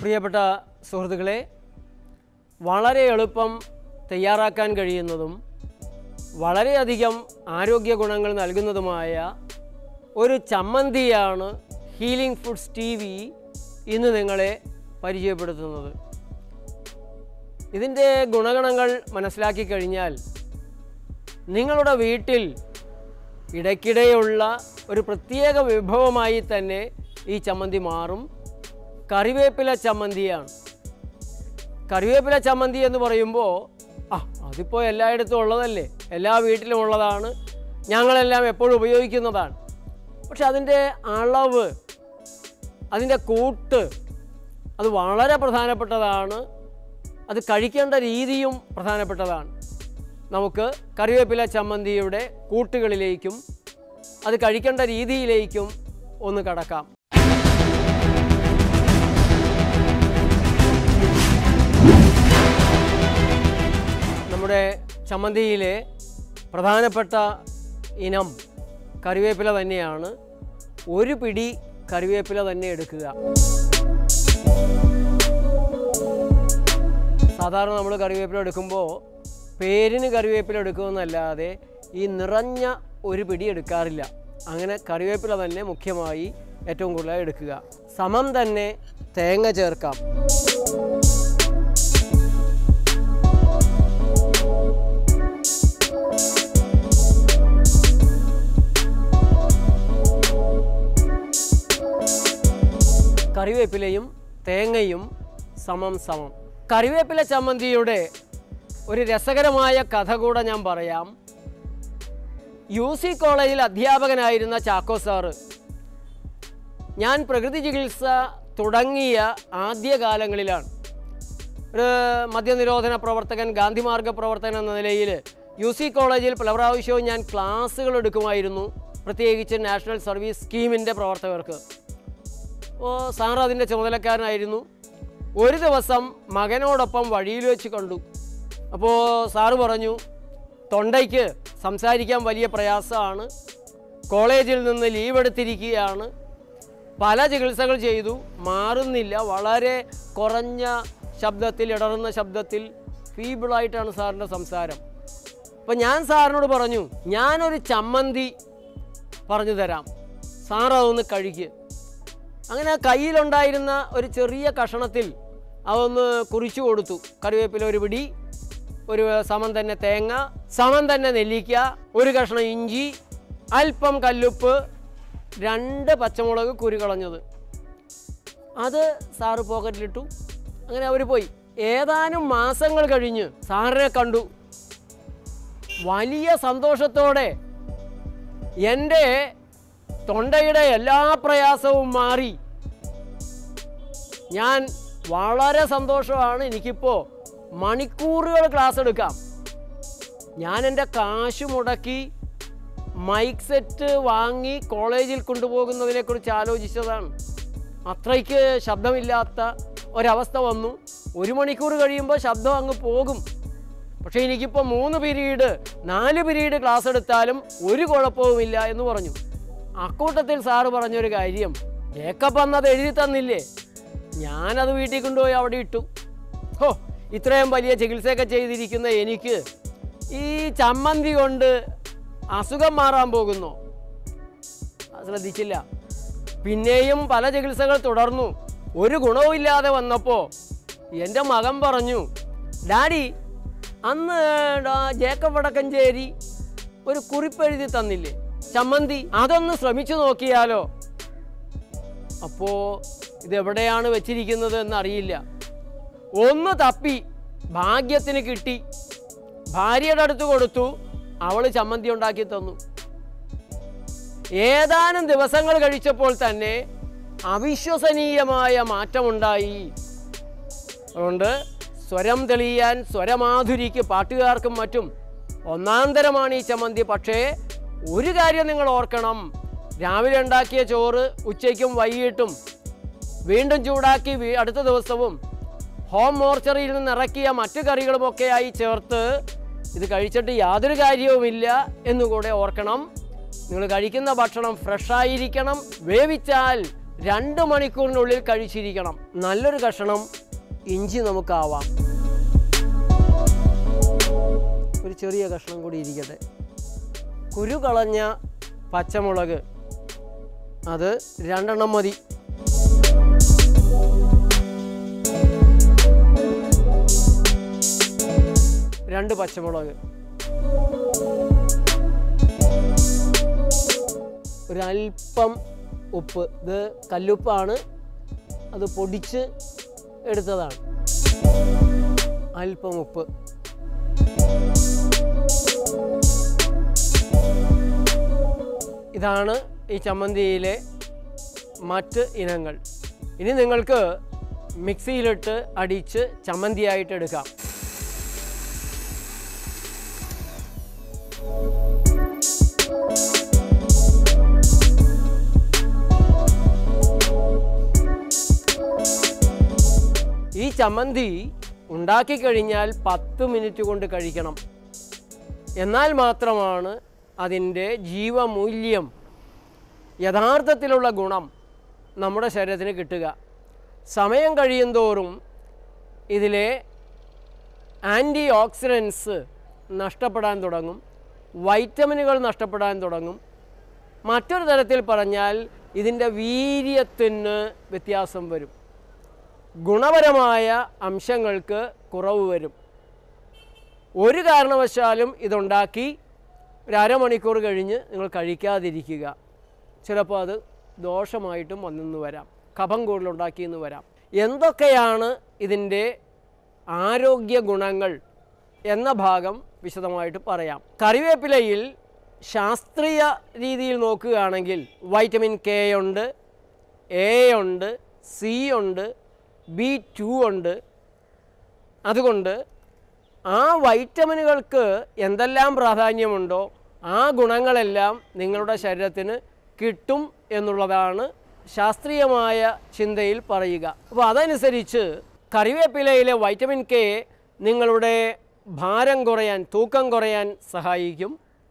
പ്രിയപ്പെട്ട സുഹൃത്തുക്കളെ വളരെ എളുപ്പം തയ്യാറാക്കാൻ കഴിയുന്നതും വളരെയധികം ആരോഗ്യ ഗുണങ്ങൾ നൽകുന്നതുമായ ഒരു ചമ്മന്തിയാണ് ഹീലിംഗ് ഫുഡ്സ് ടി വി ഇന്ന് നിങ്ങളെ പരിചയപ്പെടുത്തുന്നത് ഇതിൻ്റെ ഗുണഗണങ്ങൾ മനസ്സിലാക്കി കഴിഞ്ഞാൽ നിങ്ങളുടെ വീട്ടിൽ ഇടയ്ക്കിടെയുള്ള ഒരു പ്രത്യേക വിഭവമായി തന്നെ ഈ ചമ്മന്തി മാറും കറിവേപ്പില ചമ്മന്തിയാണ് കറിവേപ്പില ചമ്മന്തി എന്ന് പറയുമ്പോൾ ആ അതിപ്പോൾ എല്ലായിടത്തും ഉള്ളതല്ലേ എല്ലാ വീട്ടിലും ഉള്ളതാണ് ഞങ്ങളെല്ലാം എപ്പോഴും ഉപയോഗിക്കുന്നതാണ് പക്ഷെ അതിൻ്റെ അളവ് അതിൻ്റെ കൂട്ട് അത് വളരെ പ്രധാനപ്പെട്ടതാണ് അത് കഴിക്കേണ്ട രീതിയും പ്രധാനപ്പെട്ടതാണ് നമുക്ക് കറിവേപ്പില ചമ്മന്തിയുടെ കൂട്ടുകളിലേക്കും അത് കഴിക്കേണ്ട രീതിയിലേക്കും ഒന്ന് കടക്കാം നമ്മുടെ ചമ്മന്തിയിലെ പ്രധാനപ്പെട്ട ഇനം കറിവേപ്പില തന്നെയാണ് ഒരു പിടി കറിവേപ്പില തന്നെ എടുക്കുക സാധാരണ നമ്മൾ കറിവേപ്പില എടുക്കുമ്പോൾ പേരിന് കറിവേപ്പില എടുക്കുമെന്നല്ലാതെ ഈ നിറഞ്ഞ ഒരു പിടി എടുക്കാറില്ല അങ്ങനെ കറിവേപ്പില തന്നെ മുഖ്യമായി ഏറ്റവും കൂടുതലായി എടുക്കുക സമം തന്നെ തേങ്ങ ചേർക്കാം കറിവേപ്പിലയും തേങ്ങയും സമം സമം കറിവേപ്പില ചമ്മന്തിയുടെ ഒരു രസകരമായ കഥ കൂടെ ഞാൻ പറയാം യു സി കോളേജിൽ അധ്യാപകനായിരുന്ന ചാക്കോ സാറ് ഞാൻ പ്രകൃതി ചികിത്സ തുടങ്ങിയ ആദ്യകാലങ്ങളിലാണ് ഒരു മദ്യനിരോധന പ്രവർത്തകൻ ഗാന്ധിമാർഗ പ്രവർത്തകൻ എന്ന നിലയിൽ യു സി കോളേജിൽ പല പ്രാവശ്യവും ഞാൻ ക്ലാസ്സുകൾ എടുക്കുമായിരുന്നു പ്രത്യേകിച്ച് നാഷണൽ സർവീസ് സ്കീമിൻ്റെ പ്രവർത്തകർക്ക് അപ്പോൾ സാർ അതിൻ്റെ ചുമതലക്കാരനായിരുന്നു ഒരു ദിവസം മകനോടൊപ്പം വഴിയിൽ വെച്ച് കണ്ടു അപ്പോൾ സാറ് പറഞ്ഞു തൊണ്ടയ്ക്ക് സംസാരിക്കാൻ വലിയ പ്രയാസമാണ് കോളേജിൽ നിന്ന് ലീവ് എടുത്തിരിക്കുകയാണ് പല ചികിത്സകൾ ചെയ്തു മാറുന്നില്ല വളരെ കുറഞ്ഞ ശബ്ദത്തിൽ ഇടറുന്ന ശബ്ദത്തിൽ ഫീബിളായിട്ടാണ് സാറിൻ്റെ സംസാരം അപ്പം ഞാൻ സാറിനോട് പറഞ്ഞു ഞാനൊരു ചമ്മന്തി പറഞ്ഞു തരാം സാർ അതൊന്ന് കഴിക്കുക അങ്ങനെ കയ്യിലുണ്ടായിരുന്ന ഒരു ചെറിയ കഷണത്തിൽ അതൊന്ന് കുറിച്ചു കൊടുത്തു കറിവേപ്പില ഒരു പിടി ഒരു സമം തന്നെ തേങ്ങ സമം തന്നെ നെല്ലിക്ക ഒരു കഷ്ണം ഇഞ്ചി അല്പം കല്ലുപ്പ് രണ്ട് പച്ചമുളക് കുരു കളഞ്ഞത് അത് സാറ് പോക്കറ്റിലിട്ടു അങ്ങനെ അവർ പോയി ഏതാനും മാസങ്ങൾ കഴിഞ്ഞ് സാറിനെ കണ്ടു വലിയ സന്തോഷത്തോടെ എൻ്റെ തൊണ്ടയുടെ എല്ലാ പ്രയാസവും മാറി ഞാൻ വളരെ സന്തോഷമാണ് എനിക്കിപ്പോൾ മണിക്കൂറുകൾ ക്ലാസ് എടുക്കാം ഞാൻ എൻ്റെ കാശ് മുടക്കി മൈക്ക് സെറ്റ് വാങ്ങി കോളേജിൽ കൊണ്ടുപോകുന്നതിനെക്കുറിച്ച് ആലോചിച്ചതാണ് അത്രയ്ക്ക് ശബ്ദമില്ലാത്ത ഒരവസ്ഥ വന്നു ഒരു മണിക്കൂർ കഴിയുമ്പോൾ ശബ്ദം അങ്ങ് പോകും പക്ഷേ എനിക്കിപ്പോൾ മൂന്ന് പീരീഡ് നാല് പീരീഡ് ക്ലാസ് എടുത്താലും ഒരു കുഴപ്പവുമില്ല എന്ന് പറഞ്ഞു അക്കൂട്ടത്തിൽ സാറ് പറഞ്ഞൊരു കാര്യം ജേക്കബ് അന്നത് എഴുതി തന്നില്ലേ ഞാനത് വീട്ടിൽ കൊണ്ടുപോയി അവിടെ ഇട്ടു ഹോ ഇത്രയും വലിയ ചികിത്സയൊക്കെ ചെയ്തിരിക്കുന്ന എനിക്ക് ഈ ചമ്മന്തി കൊണ്ട് അസുഖം മാറാൻ പോകുന്നു അത് ശ്രദ്ധിച്ചില്ല പിന്നെയും പല ചികിത്സകൾ തുടർന്നു ഒരു ഗുണവുമില്ലാതെ വന്നപ്പോൾ എൻ്റെ മകൻ പറഞ്ഞു ഡാഡി അന്ന് ഡാ ജേക്കബ് വടക്കഞ്ചേരി ഒരു കുറിപ്പ് എഴുതി തന്നില്ലേ ചമ്മന്തി അതൊന്ന് ശ്രമിച്ചു നോക്കിയാലോ അപ്പോൾ ഇതെവിടെയാണ് വെച്ചിരിക്കുന്നത് എന്നറിയില്ല ഒന്ന് തപ്പി ഭാഗ്യത്തിന് കിട്ടി ഭാര്യയുടെ അടുത്ത് കൊടുത്തു അവൾ ചമ്മന്തി ഉണ്ടാക്കി തന്നു ഏതാനും ദിവസങ്ങൾ കഴിച്ചപ്പോൾ തന്നെ അവിശ്വസനീയമായ മാറ്റമുണ്ടായി അതുകൊണ്ട് സ്വരം തെളിയാൻ സ്വരമാധുരിക്ക് പാട്ടുകാർക്കും മറ്റും ഒന്നാന്തരമാണ് ഈ ചമ്മന്തി പക്ഷേ ഒരു കാര്യം നിങ്ങൾ ഓർക്കണം രാവിലെ ഉണ്ടാക്കിയ ചോറ് ഉച്ചയ്ക്കും വൈകിട്ടും വീണ്ടും ചൂടാക്കി വീ- അടുത്ത ദിവസവും ഹോം മോർച്ചറിയിൽ നിന്ന് ഇറക്കിയ മറ്റു കറികളുമൊക്കെയായി ചേർത്ത് ഇത് കഴിച്ചിട്ട് യാതൊരു കാര്യവുമില്ല എന്നുകൂടെ ഓർക്കണം നിങ്ങൾ കഴിക്കുന്ന ഭക്ഷണം ഫ്രഷായിരിക്കണം വേവിച്ചാൽ രണ്ട് മണിക്കൂറിനുള്ളിൽ കഴിച്ചിരിക്കണം നല്ലൊരു കഷണം ഇഞ്ചി നമുക്കാവാം ഒരു ചെറിയ കഷ്ണം കൂടി ഇരിക്കട്ടെ കുരു കളഞ്ഞ പച്ചമുളക് അത് രണ്ടെണ്ണം മതി രണ്ട് പച്ചമുളക് ഒരല്പം ഉപ്പ് ഇത് കല്ലുപ്പാണ് അത് പൊടിച്ച് എടുത്തതാണ് അല്പം ഉപ്പ് ഇതാണ് ഈ ചമ്മന്തിയിലെ മറ്റ് ഇനങ്ങൾ ഇനി നിങ്ങൾക്ക് മിക്സിയിലിട്ട് അടിച്ച് ചമ്മന്തിയായിട്ട് എടുക്കാം ഈ ചമ്മന്തി ഉണ്ടാക്കി കഴിഞ്ഞാൽ പത്ത് മിനിറ്റ് കൊണ്ട് കഴിക്കണം എന്നാൽ മാത്രമാണ് അതിൻ്റെ ജീവമൂല്യം യഥാർത്ഥത്തിലുള്ള ഗുണം നമ്മുടെ ശരീരത്തിന് കിട്ടുക സമയം കഴിയുന്തോറും ഇതിലെ ആൻറ്റി ഓക്സിഡൻസ് നഷ്ടപ്പെടാൻ തുടങ്ങും വൈറ്റമിനുകൾ നഷ്ടപ്പെടാൻ തുടങ്ങും മറ്റൊരു തരത്തിൽ പറഞ്ഞാൽ ഇതിൻ്റെ വീര്യത്തിന് വ്യത്യാസം വരും ഗുണപരമായ അംശങ്ങൾക്ക് കുറവ് വരും ഒരു കാരണവശാലും ഇതുണ്ടാക്കി ഒരു അരമണിക്കൂർ കഴിഞ്ഞ് നിങ്ങൾ കഴിക്കാതിരിക്കുക ചിലപ്പോൾ അത് ദോഷമായിട്ടും വന്നെന്ന് വരാം കഫം കൂടുതലുണ്ടാക്കിയെന്ന് വരാം എന്തൊക്കെയാണ് ഇതിൻ്റെ ആരോഗ്യ ഗുണങ്ങൾ എന്ന ഭാഗം വിശദമായിട്ട് പറയാം കറിവേപ്പിലയിൽ ശാസ്ത്രീയ രീതിയിൽ നോക്കുകയാണെങ്കിൽ വൈറ്റമിൻ കെ ഉണ്ട് എ ഉണ്ട് സി ഉണ്ട് ബി ടു ഉണ്ട് അതുകൊണ്ട് ആ വൈറ്റമിനുകൾക്ക് എന്തെല്ലാം പ്രാധാന്യമുണ്ടോ ആ ഗുണങ്ങളെല്ലാം നിങ്ങളുടെ ശരീരത്തിന് കിട്ടും എന്നുള്ളതാണ് ശാസ്ത്രീയമായ ചിന്തയിൽ പറയുക അപ്പോൾ അതനുസരിച്ച് കറിവേപ്പിലയിലെ വൈറ്റമിൻ കെ നിങ്ങളുടെ ഭാരം കുറയാൻ തൂക്കം കുറയാൻ സഹായിക്കും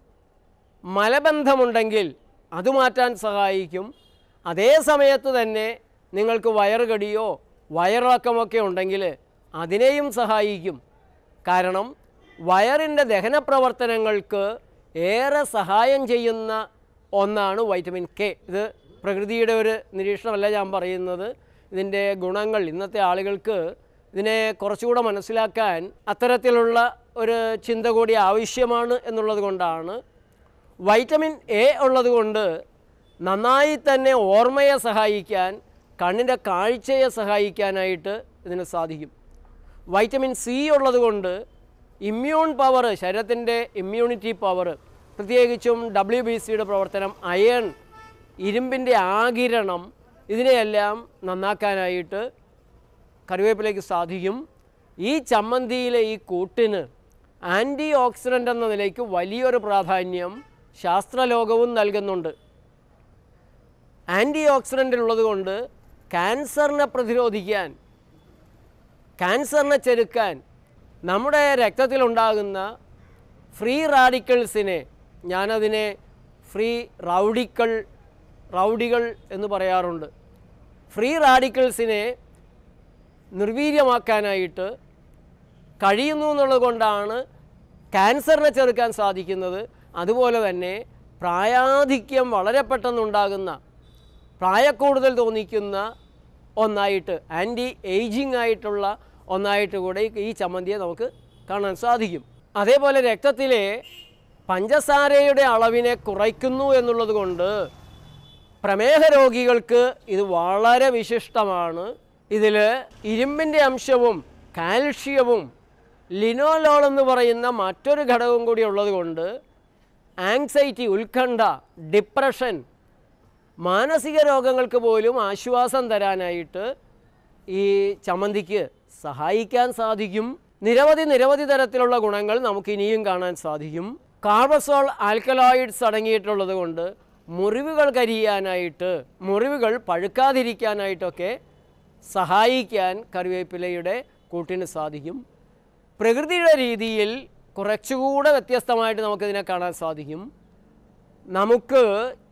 മലബന്ധമുണ്ടെങ്കിൽ അത് മാറ്റാൻ സഹായിക്കും അതേ സമയത്ത് തന്നെ നിങ്ങൾക്ക് വയറുകടിയോ വയറിളക്കമൊക്കെ ഉണ്ടെങ്കിൽ അതിനെയും സഹായിക്കും കാരണം വയറിൻ്റെ ദഹന പ്രവർത്തനങ്ങൾക്ക് ഏറെ സഹായം ചെയ്യുന്ന ഒന്നാണ് വൈറ്റമിൻ കെ ഇത് പ്രകൃതിയുടെ ഒരു നിരീക്ഷണമല്ല ഞാൻ പറയുന്നത് ഇതിൻ്റെ ഗുണങ്ങൾ ഇന്നത്തെ ആളുകൾക്ക് ഇതിനെ കുറച്ചുകൂടെ മനസ്സിലാക്കാൻ അത്തരത്തിലുള്ള ഒരു ചിന്ത കൂടി ആവശ്യമാണ് എന്നുള്ളത് കൊണ്ടാണ് വൈറ്റമിൻ എ ഉള്ളതുകൊണ്ട് നന്നായി തന്നെ ഓർമ്മയെ സഹായിക്കാൻ കണ്ണിൻ്റെ കാഴ്ചയെ സഹായിക്കാനായിട്ട് ഇതിന് സാധിക്കും വൈറ്റമിൻ സി ഉള്ളതുകൊണ്ട് ഇമ്മ്യൂൺ പവർ ശരീരത്തിൻ്റെ ഇമ്മ്യൂണിറ്റി പവർ പ്രത്യേകിച്ചും ഡബ്ല്യു ബി സിയുടെ പ്രവർത്തനം അയൺ ഇരുമ്പിൻ്റെ ആകിരണം ഇതിനെയെല്ലാം നന്നാക്കാനായിട്ട് കറിവേപ്പിലേക്ക് സാധിക്കും ഈ ചമ്മന്തിയിലെ ഈ കൂട്ടിന് ആൻറ്റി ഓക്സിഡൻ്റ് എന്ന നിലയ്ക്ക് വലിയൊരു പ്രാധാന്യം ശാസ്ത്രലോകവും നൽകുന്നുണ്ട് ആൻറ്റി ഓക്സിഡൻ്റ് ഉള്ളതുകൊണ്ട് ക്യാൻസറിനെ പ്രതിരോധിക്കാൻ ക്യാൻസറിനെ ചെറുക്കാൻ നമ്മുടെ രക്തത്തിലുണ്ടാകുന്ന ഫ്രീ റാഡിക്കൽസിനെ ഞാനതിനെ ഫ്രീ റൗഡിക്കൾ റൗഡികൾ എന്ന് പറയാറുണ്ട് ഫ്രീ റാഡിക്കൽസിനെ നിർവീര്യമാക്കാനായിട്ട് കഴിയുന്നു എന്നുള്ളത് കൊണ്ടാണ് ക്യാൻസറിനെ ചെറുക്കാൻ സാധിക്കുന്നത് അതുപോലെ തന്നെ പ്രായാധിക്യം വളരെ പെട്ടെന്നുണ്ടാകുന്ന പ്രായക്കൂടുതൽ തോന്നിക്കുന്ന ഒന്നായിട്ട് ആൻറ്റി ഏജിങ് ആയിട്ടുള്ള ഒന്നായിട്ട് കൂടെ ഈ- ഈ ചമ്മന്തിയെ നമുക്ക് കാണാൻ സാധിക്കും അതേപോലെ രക്തത്തിലെ പഞ്ചസാരയുടെ അളവിനെ കുറയ്ക്കുന്നു എന്നുള്ളത് കൊണ്ട് പ്രമേഹ രോഗികൾക്ക് ഇത് വളരെ വിശിഷ്ടമാണ് ഇതിൽ ഇരുമ്പിൻ്റെ അംശവും കാൽഷ്യവും ലിനോലോൾ എന്ന് പറയുന്ന മറ്റൊരു ഘടകവും കൂടി ഉള്ളതുകൊണ്ട് ആങ്സൈറ്റി ഉത്കണ്ഠ ഡിപ്രഷൻ മാനസിക രോഗങ്ങൾക്ക് പോലും ആശ്വാസം തരാനായിട്ട് ഈ ചമ്മന്തിക്ക് സഹായിക്കാൻ സാധിക്കും നിരവധി നിരവധി തരത്തിലുള്ള ഗുണങ്ങൾ നമുക്ക് ഇനിയും കാണാൻ സാധിക്കും കാർബസോൾ ആൽക്കലോയിഡ്സ് അടങ്ങിയിട്ടുള്ളത് കൊണ്ട് മുറിവുകൾ കരിയാനായിട്ട് മുറിവുകൾ പഴുക്കാതിരിക്കാനായിട്ടൊക്കെ സഹായിക്കാൻ കറിവേപ്പിലയുടെ കൂട്ടിന് സാധിക്കും പ്രകൃതിയുടെ രീതിയിൽ കുറച്ചുകൂടെ വ്യത്യസ്തമായിട്ട് നമുക്കിതിനെ കാണാൻ സാധിക്കും നമുക്ക്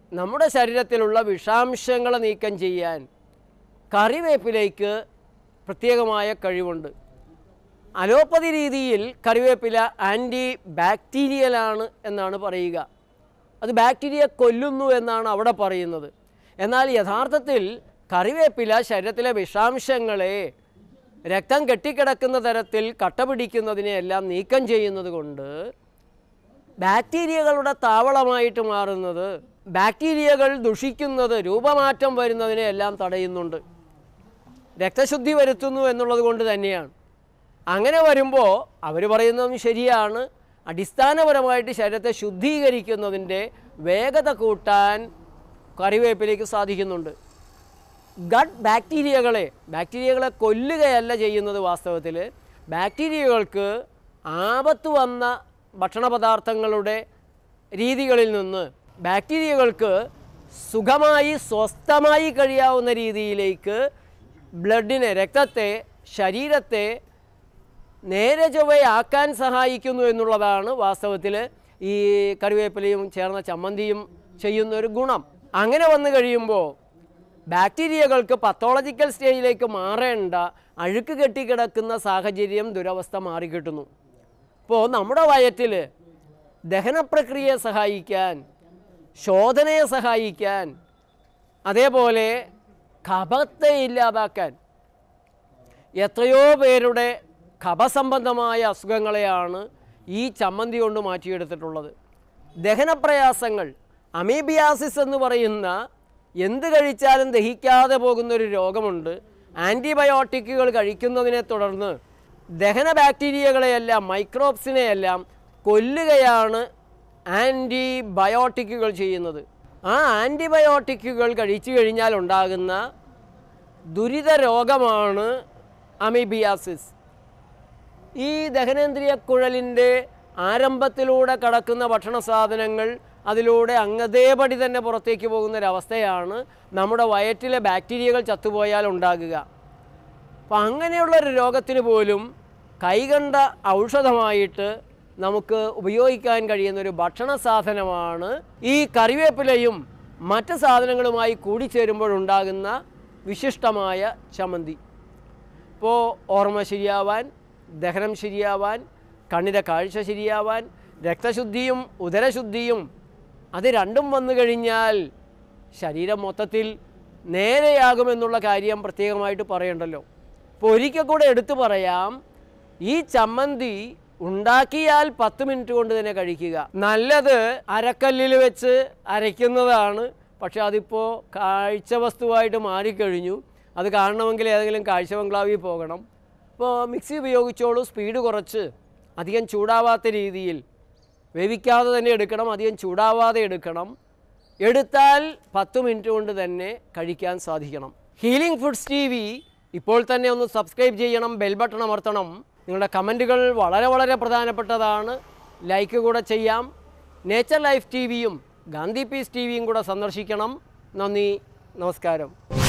നമ്മുടെ ശരീരത്തിലുള്ള വിഷാംശങ്ങളെ നീക്കം ചെയ്യാൻ കറിവേപ്പിലേക്ക് പ്രത്യേകമായ കഴിവുണ്ട് അലോപ്പതി രീതിയിൽ കറിവേപ്പില ആൻറ്റി ബാക്ടീരിയലാണ് എന്നാണ് പറയുക അത് ബാക്ടീരിയ കൊല്ലുന്നു എന്നാണ് അവിടെ പറയുന്നത് എന്നാൽ യഥാർത്ഥത്തിൽ കറിവേപ്പില ശരീരത്തിലെ വിഷാംശങ്ങളെ രക്തം കെട്ടിക്കിടക്കുന്ന തരത്തിൽ കട്ട പിടിക്കുന്നതിനെ എല്ലാം നീക്കം ചെയ്യുന്നത് കൊണ്ട് ബാക്ടീരിയകളുടെ താവളമായിട്ട് മാറുന്നത് ബാക്ടീരിയകൾ ദുഷിക്കുന്നത് രൂപമാറ്റം വരുന്നതിനെ എല്ലാം തടയുന്നുണ്ട് രക്തശുദ്ധി വരുത്തുന്നു എന്നുള്ളത് കൊണ്ട് തന്നെയാണ് അങ്ങനെ വരുമ്പോൾ അവർ പറയുന്നതും ശരിയാണ് അടിസ്ഥാനപരമായിട്ട് ശരീരത്തെ ശുദ്ധീകരിക്കുന്നതിൻ്റെ വേഗത കൂട്ടാൻ കറിവേപ്പിലേക്ക് സാധിക്കുന്നുണ്ട് ഗട്ട് ബാക്ടീരിയകളെ ബാക്ടീരിയകളെ കൊല്ലുകയല്ല ചെയ്യുന്നത് വാസ്തവത്തിൽ ബാക്ടീരിയകൾക്ക് ആപത്ത് വന്ന ഭക്ഷണപദാർത്ഥങ്ങളുടെ രീതികളിൽ നിന്ന് ബാക്ടീരിയകൾക്ക് സുഖമായി സ്വസ്ഥമായി കഴിയാവുന്ന രീതിയിലേക്ക് ബ്ലഡിനെ രക്തത്തെ ശരീരത്തെ നേരെ ചൊവ്വയാക്കാൻ സഹായിക്കുന്നു എന്നുള്ളതാണ് വാസ്തവത്തിൽ ഈ കറിവേപ്പിലയും ചേർന്ന ചമ്മന്തിയും ചെയ്യുന്ന ഒരു ഗുണം അങ്ങനെ വന്നു കഴിയുമ്പോൾ ബാക്ടീരിയകൾക്ക് പത്തോളജിക്കൽ സ്റ്റേജിലേക്ക് മാറേണ്ട അഴുക്ക് കെട്ടിക്കിടക്കുന്ന സാഹചര്യം ദുരവസ്ഥ മാറിക്കിട്ടുന്നു ഇപ്പോൾ നമ്മുടെ വയറ്റിൽ ദഹനപ്രക്രിയയെ സഹായിക്കാൻ ശോധനയെ സഹായിക്കാൻ അതേപോലെ കഫത്തെ ഇല്ലാതാക്കാൻ എത്രയോ പേരുടെ കഫസംബന്ധമായ അസുഖങ്ങളെയാണ് ഈ ചമ്മന്തി കൊണ്ട് മാറ്റിയെടുത്തിട്ടുള്ളത് ദഹനപ്രയാസങ്ങൾ അമീബിയാസിസ് എന്ന് പറയുന്ന എന്ത് കഴിച്ചാലും ദഹിക്കാതെ പോകുന്ന ഒരു രോഗമുണ്ട് ആൻറ്റിബയോട്ടിക്കുകൾ കഴിക്കുന്നതിനെ തുടർന്ന് ദഹന ബാക്ടീരിയകളെയെല്ലാം മൈക്രോബ്സിനെയെല്ലാം കൊല്ലുകയാണ് ആൻറ്റിബയോട്ടിക്കുകൾ ചെയ്യുന്നത് ആ ആൻറ്റിബയോട്ടിക്കുകൾ കഴിച്ചു കഴിഞ്ഞാൽ ഉണ്ടാകുന്ന ദുരിത രോഗമാണ് അമീബിയാസിസ് ഈ ദഹനേന്ദ്രിയ കുഴലിൻ്റെ ആരംഭത്തിലൂടെ കടക്കുന്ന ഭക്ഷണ സാധനങ്ങൾ അതിലൂടെ അങ്ങതേപടി തന്നെ പുറത്തേക്ക് പോകുന്നൊരവസ്ഥയാണ് നമ്മുടെ വയറ്റിലെ ബാക്ടീരിയകൾ ചത്തുപോയാൽ ഉണ്ടാകുക അപ്പം അങ്ങനെയുള്ളൊരു രോഗത്തിന് പോലും കൈകണ്ട ഔഷധമായിട്ട് നമുക്ക് ഉപയോഗിക്കാൻ കഴിയുന്ന ഒരു ഭക്ഷണ സാധനമാണ് ഈ കറിവേപ്പിലയും മറ്റ് സാധനങ്ങളുമായി കൂടിച്ചേരുമ്പോഴുണ്ടാകുന്ന വിശിഷ്ടമായ ചമ്മന്തി ഇപ്പോൾ ഓർമ്മ ശരിയാവാൻ ദഹനം ശരിയാവാൻ കണ്ണിൻ്റെ കാഴ്ച ശരിയാവാൻ രക്തശുദ്ധിയും ഉദരശുദ്ധിയും അത് രണ്ടും വന്നു കഴിഞ്ഞാൽ ശരീരം മൊത്തത്തിൽ നേരെയാകുമെന്നുള്ള കാര്യം പ്രത്യേകമായിട്ട് പറയണ്ടല്ലോ ഇപ്പോൾ ഒരിക്കൽ കൂടെ എടുത്തു പറയാം ഈ ചമ്മന്തി ഉണ്ടാക്കിയാൽ പത്ത് മിനിറ്റ് കൊണ്ട് തന്നെ കഴിക്കുക നല്ലത് അരക്കല്ലിൽ വെച്ച് അരയ്ക്കുന്നതാണ് പക്ഷെ അതിപ്പോൾ കാഴ്ച വസ്തുവായിട്ട് മാറിക്കഴിഞ്ഞു അത് കാണണമെങ്കിൽ ഏതെങ്കിലും കാഴ്ച ബംഗ്ലാവിൽ പോകണം ഇപ്പോൾ മിക്സി ഉപയോഗിച്ചോളൂ സ്പീഡ് കുറച്ച് അധികം ചൂടാവാത്ത രീതിയിൽ വേവിക്കാതെ തന്നെ എടുക്കണം അധികം ചൂടാവാതെ എടുക്കണം എടുത്താൽ പത്ത് മിനിറ്റ് കൊണ്ട് തന്നെ കഴിക്കാൻ സാധിക്കണം ഹീലിംഗ് ഫുഡ്സ് ടി വി ഇപ്പോൾ തന്നെ ഒന്ന് സബ്സ്ക്രൈബ് ചെയ്യണം ബെൽ ബട്ടൺ അമർത്തണം നിങ്ങളുടെ കമൻറ്റുകൾ വളരെ വളരെ പ്രധാനപ്പെട്ടതാണ് ലൈക്ക് കൂടെ ചെയ്യാം നേച്ചർ ലൈഫ് ടി വിയും ഗാന്ധി പീസ് ടി വിയും കൂടെ സന്ദർശിക്കണം നന്ദി നമസ്കാരം